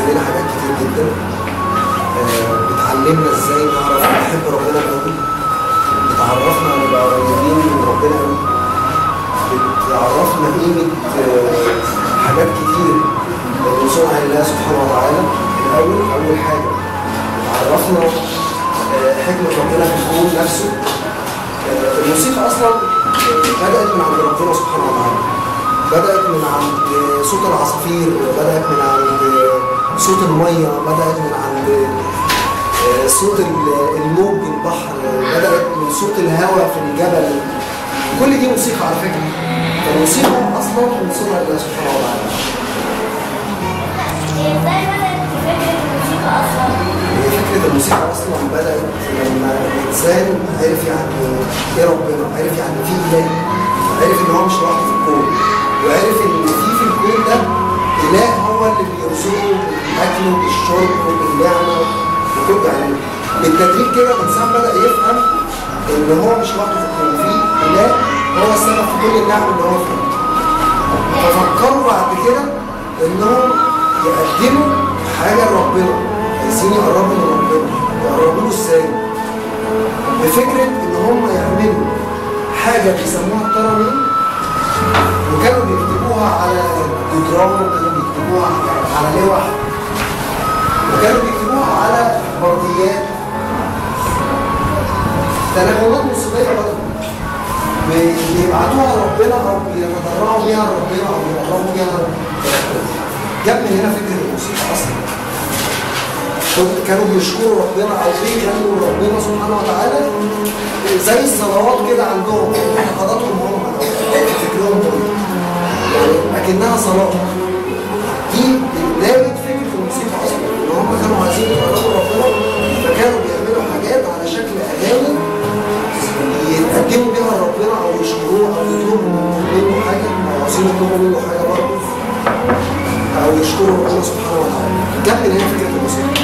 لنا حاجات كتير جدا آه، بتعلمنا ازاي نعرف نحب ربنا قوي بتعرفنا نبقى قريبين من ربنا قوي بتعرفنا قيمة آه، حاجات كتير من صنع الله سبحانه وتعالى الأول أول حاجة بتعرفنا آه، حكمة ربنا في الكون نفسه آه، الموسيقى أصلا بدأت من عند ربنا سبحانه وتعالى بدأت من عند صوت العصافير بدأت من عند صوت المية بدأت من عند آه، صوت ال- الموج البحر بدأت من صوت الهواء في الجبل كل دي موسيقى على فكرة فالموسيقى أصلا من صنع الله سبحانه وتعالى ازاي بدأت فكرة الموسيقى أصلا؟ هي فكرة الموسيقى أصلا بدأت لما الإنسان عرف يعني إيه ربنا، عرف يعني في إله، عرف إن هو مش لوحده في الكون، وعرف إن في في الكون ده إله هو اللي بيرزقه بالأكل وبالشرب وبالنعمة وكل يعني بالتدريج كده الإنسان بدأ يفهم إن هو مش لوحده في الكون، في إله هو السبب في كل النعم اللي هو فيها. ففكروا بعد كده انهم يقدموا حاجه لربنا عايزين يقربوا من ربنا يقربوا له ازاي؟ بفكره ان هم يعملوا حاجه بيسموها الترانيم وكانوا بيكتبوها على جدران وكانوا بيكتبوها على لوح وكانوا بيكتبوها على برديات تناغمات موسيقيه برضه بي- بيبعتوها لربنا او بيتضرعوا بيها لربنا او بيقربوا بيها لربنا جاب من هنا فكره الموسيقى اصلا دول كانوا بيشكروا ربنا او بيغنوا ربنا سبحانه وتعالى زي الصلوات كده عندهم معتقداتهم هم أو فكرهم هم يعني اكنها صلاه دي بدايه فكره الموسيقى اصلا ان هم كانوا عايزين يقربوا ربنا فكانوا بيعملوا حاجات على شكل اغاني يتقدموا بيها لربنا او يشكروه او يطلبوا منه حاجه او عايزين يطلبوا منه حاجه برضه او يشكروا ربنا سبحانه وتعالى جاب من هنا فكره الموسيقى